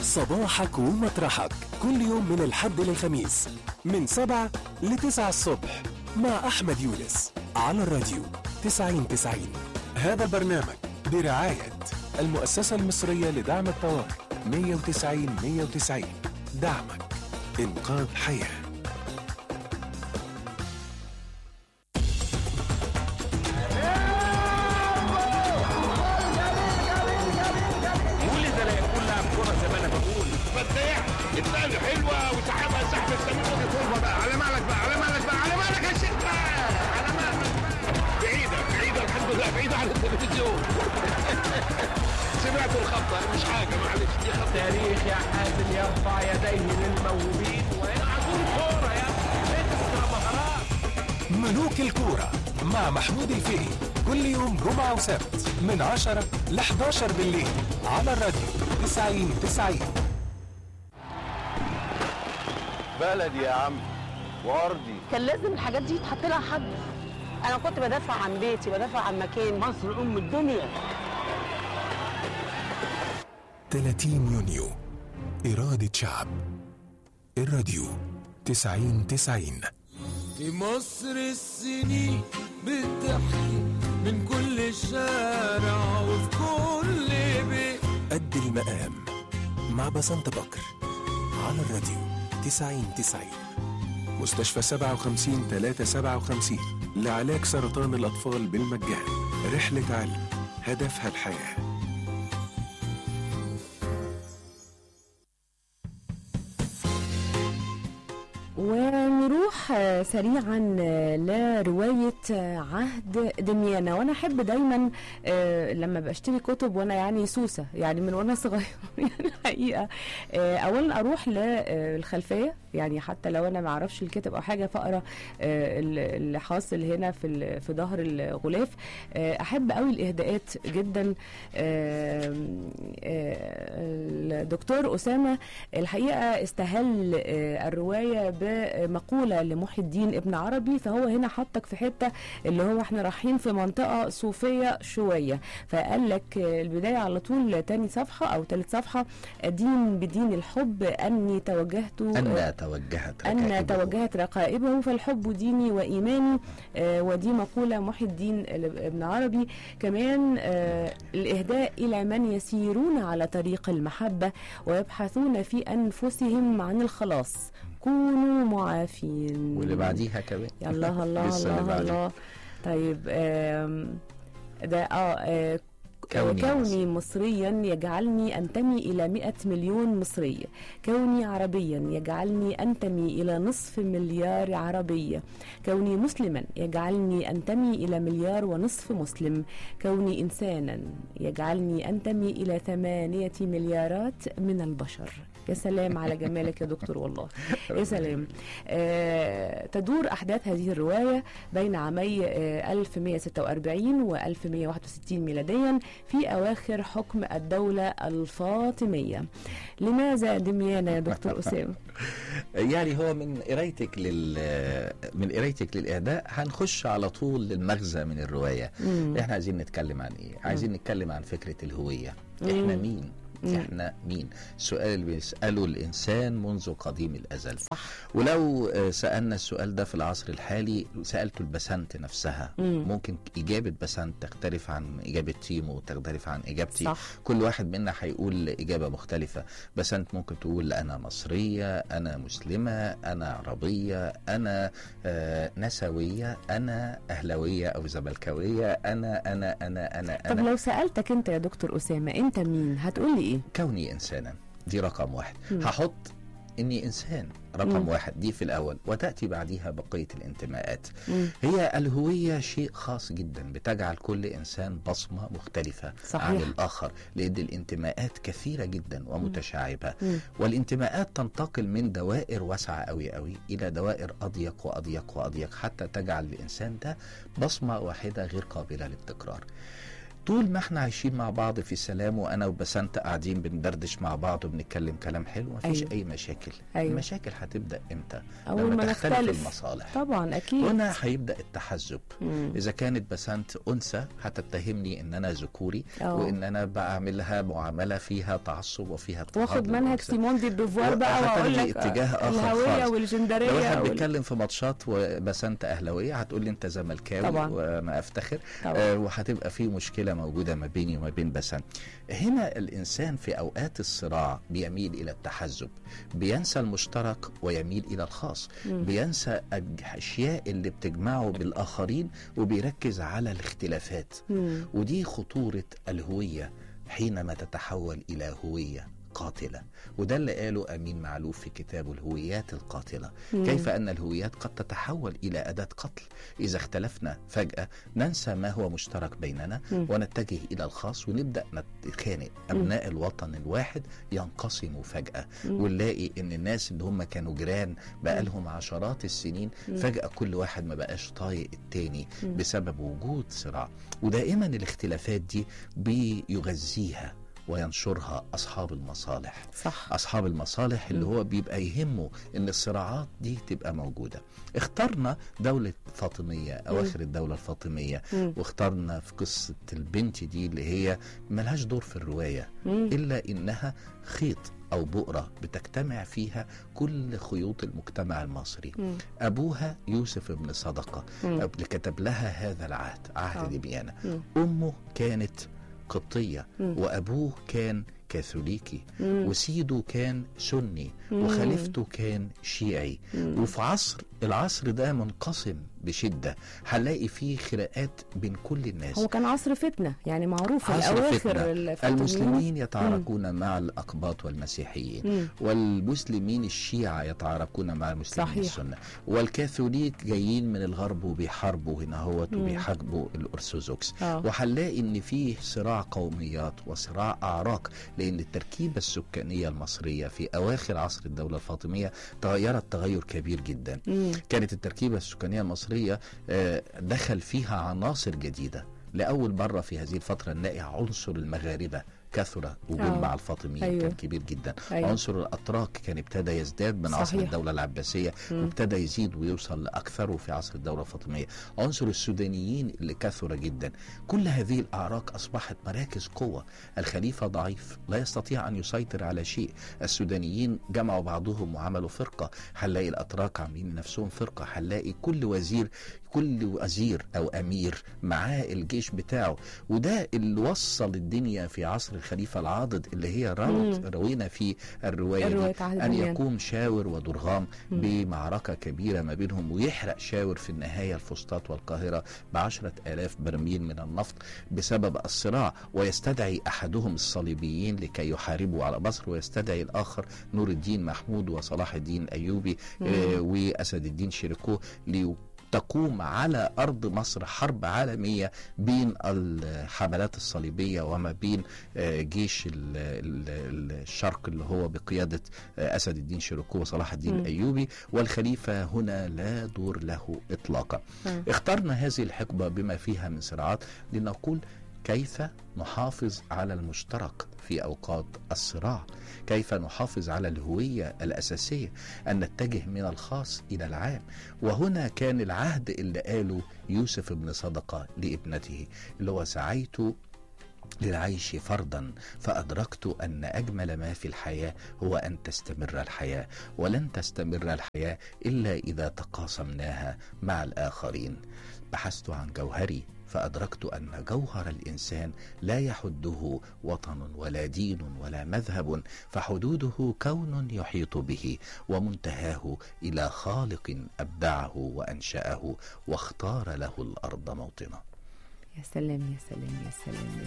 صباحك ومطرحك كل يوم من الحد للخميس من سبعة لتسعة الصبح مع أحمد يونس على الراديو تسعين تسعين هذا البرنامج برعاية المؤسسة المصرية لدعم الطوارئ 190 190 دعمك إنقاذ حياه ولد لا يكون لاعب كرة زي ما انا بقول فتاح الثاني حلوه وسحبها سحب السمير ودي طولها بقى على مالك بقى على مالك بقى على مالك يا شيخ بقى على مالك بقى بعيده بعيده الحمد لله بعيده عن التلفزيون سمعت الخطه مش حاجه معلش دي خطه تاريخ يا حازم يرفع يديه للموهوبين ويلعبون كورة يا اكسترا مهارات ملوك الكورة مع محمود الفقي كل يوم جمعة وسبت من 10 ل 11 بالليل على الراديو 90 90 بلدي يا عم وارضي كان لازم الحاجات دي يتحط لها حد انا كنت بدافع عن بيتي بدافع عن مكاني مصر ام الدنيا 30 يونيو إرادة شعب الراديو 90 90 في مصر السنين بتحكي من كل شارع وفي كل بيت قد المقام مع بسنت بكر على الراديو 90 90 مستشفى 57 357 لعلاج سرطان الأطفال بالمجان رحلة علم هدفها الحياه ونروح آه، سريعا آه، لرواية آه، عهد دميانة وأنا أحب دايما آه، لما بشتري كتب وأنا يعني سوسة يعني من وأنا صغير يعني الحقيقة آه، أولا أروح للخلفية يعني حتى لو أنا ما أعرفش الكتاب أو حاجة فأقرأ آه، ال- اللي حاصل هنا في ال- في ظهر الغلاف آه، أحب قوي الإهداءات جدا آم، آه، الدكتور أسامة الحقيقة استهل آه، الرواية بمقولة لمحي الدين ابن عربي فهو هنا حطك في حتة اللي هو احنا رايحين في منطقة صوفية شوية فقال لك آه، البداية على طول تاني صفحة أو تالت صفحة أدين بدين الحب أني توجهت أن توجهت أن ركائبه. توجهت رقائبه فالحب ديني وإيماني آه، ودي مقولة محي الدين ابن عربي كمان آه، الإهداء إلى من يسيرون على طريق المحبة ويبحثون في أنفسهم عن الخلاص كونوا معافين واللي بعديها كمان يا الله الله لسه اللي الله بعديه. الله طيب آم، ده اه, آه كوني كوني مصريا يجعلني أنتمي إلى مئة مليون مصري كوني عربيا يجعلني أنتمي إلى نصف مليار عربية كوني مسلما يجعلني أنتمي إلى مليار ونصف مسلم كوني إنسانا يجعلني أنتمي إلى ثمانية مليارات من البشر يا سلام على جمالك يا دكتور والله يا سلام آه تدور أحداث هذه الرواية بين عامي آه 1146 و 1161 ميلاديا في أواخر حكم الدولة الفاطمية لماذا دميانة يا دكتور أسامة؟ يعني هو من قرايتك لل من قرايتك للاهداء هنخش على طول للمغزى من الروايه مم. احنا عايزين نتكلم عن ايه عايزين نتكلم عن فكره الهويه احنا مم. مين مم. احنا مين السؤال اللي بيساله الانسان منذ قديم الازل صح ولو آه، سالنا السؤال ده في العصر الحالي سالته البسنت نفسها مم. ممكن اجابه بسنت تختلف عن اجابه تيمو وتختلف عن اجابتي صح كل واحد منا هيقول إجابة مختلفة بس أنت ممكن تقول أنا مصرية أنا مسلمة أنا عربية أنا آه نسوية أنا أهلوية أو زملكاوية أنا أنا أنا أنا طب أنا لو سألتك أنت يا دكتور أسامة أنت مين؟ هتقول لي إيه؟ كوني إنسانا دي رقم واحد مم. هحط إني إنسان رقم مم. واحد دي في الأول وتأتي بعديها بقية الانتماءات مم. هي الهوية شيء خاص جدا بتجعل كل إنسان بصمة مختلفة صحيح. عن الآخر لأن الانتماءات كثيرة جدا ومتشعبة مم. والانتماءات تنتقل من دوائر واسعة أوي أوي إلى دوائر أضيق وأضيق وأضيق حتى تجعل الإنسان ده بصمة واحدة غير قابلة للتكرار طول ما احنا عايشين مع بعض في سلام وانا وبسنت قاعدين بندردش مع بعض وبنتكلم كلام حلو مفيش أيوة. اي مشاكل أيوة. المشاكل هتبدا امتى أول لما ما تختلف نختلف. المصالح طبعا اكيد هنا هيبدا التحزب مم. اذا كانت بسنت انثى هتتهمني ان انا ذكوري أه. وان انا بعملها معامله فيها تعصب وفيها اضطهاد واخد منهج للأنثى. سيمون دي بوفوار بقى هتاخدي واقول لك اتجاه آخر الهويه خالص. والجندريه لو احنا وال- بنتكلم في ماتشات وبسنت اهلاويه هتقول لي انت زملكاوي طبعا. وانا افتخر طبعا. آه وهتبقى في مشكله موجوده ما بيني وما بين بسنت هنا الانسان في اوقات الصراع بيميل الى التحزب بينسى المشترك ويميل الى الخاص بينسى الاشياء اللي بتجمعه بالاخرين وبيركز على الاختلافات مم. ودي خطورة الهوية حينما تتحول إلى هوية قاتلة وده اللي قاله أمين معلوف في كتابه الهويات القاتلة مم. كيف أن الهويات قد تتحول إلى أداة قتل إذا اختلفنا فجأة ننسى ما هو مشترك بيننا مم. ونتجه إلى الخاص ونبدأ نتخانق أبناء الوطن الواحد ينقسموا فجأة مم. ونلاقي ان الناس اللي هم كانوا جيران بقالهم عشرات السنين مم. فجأة كل واحد ما بقاش طايق التاني مم. بسبب وجود صراع ودائما الاختلافات دي بيغذيها وينشرها اصحاب المصالح صح اصحاب المصالح اللي مم. هو بيبقى يهمه ان الصراعات دي تبقى موجوده اخترنا دوله فاطميه اواخر الدوله الفاطميه مم. واخترنا في قصه البنت دي اللي هي ملهاش دور في الروايه مم. الا انها خيط او بؤره بتجتمع فيها كل خيوط المجتمع المصري مم. ابوها يوسف بن صدقه مم. اللي كتب لها هذا العهد عهد آه. دبيانه مم. امه كانت قبطيه مم. وابوه كان كاثوليكي مم. وسيده كان سني مم. وخليفته كان شيعي مم. وفي عصر العصر ده منقسم بشده هنلاقي فيه خناقات بين كل الناس هو كان عصر فتنه يعني معروف عصر الاواخر فتنة. الفاطميين. المسلمين يتعاركون مع الأقباط والمسيحيين مم. والمسلمين الشيعة يتعاركون مع المسلمين صحيح. السنة والكاثوليك جايين من الغرب وبيحاربوا هنا هوت مم. وبيحاربوا الأرثوذكس آه. وهنلاقي إن فيه صراع قوميات وصراع أعراق لأن التركيبة السكانية المصرية في أواخر عصر الدولة الفاطمية تغيرت تغير كبير جدا مم. كانت التركيبة السكانية المصرية آه، دخل فيها عناصر جديدة لأول مرة في هذه الفترة نلاقي عنصر المغاربة كثر وجود آه. مع الفاطميين أيوة. كان كبير جدا أيوة. عنصر الأتراك كان ابتدى يزداد من عصر صحيح. الدولة العباسية مم. وابتدى يزيد ويوصل لأكثره في عصر الدولة الفاطمية عنصر السودانيين اللي كثر جدا كل هذه الأعراق أصبحت مراكز قوة الخليفة ضعيف لا يستطيع أن يسيطر على شيء السودانيين جمعوا بعضهم وعملوا فرقة هنلاقي الأتراك عاملين نفسهم فرقة هنلاقي كل وزير كل وزير أو أمير معاه الجيش بتاعه وده اللي وصل الدنيا في عصر الخليفة العاضد اللي هي روت مم. روينا في الرواية الرواية دي عهد أن دميان. يقوم شاور ودرغام مم. بمعركة كبيرة ما بينهم ويحرق شاور في النهاية الفسطاط والقاهرة بعشرة آلاف برميل من النفط بسبب الصراع ويستدعي أحدهم الصليبيين لكي يحاربوا على مصر ويستدعي الآخر نور الدين محمود وصلاح الدين الأيوبي آه وأسد الدين شيركو لي تقوم على أرض مصر حرب عالمية بين الحملات الصليبية وما بين آه، جيش ال- ال- الشرق اللي هو بقيادة آه، أسد الدين شيركو وصلاح الدين مم. الأيوبي والخليفة هنا لا دور له إطلاقا مم. اخترنا هذه الحقبة بما فيها من صراعات لنقول كيف نحافظ على المشترك في اوقات الصراع كيف نحافظ على الهويه الاساسيه ان نتجه من الخاص الى العام وهنا كان العهد اللي قاله يوسف بن صدقه لابنته اللي هو سعيت للعيش فردا فأدركت أن أجمل ما في الحياة هو أن تستمر الحياة ولن تستمر الحياة إلا إذا تقاسمناها مع الآخرين بحثت عن جوهري فأدركت أن جوهر الإنسان لا يحده وطن ولا دين ولا مذهب فحدوده كون يحيط به ومنتهاه إلى خالق أبدعه وأنشأه واختار له الأرض موطنا يا سلام يا سلام يا سلام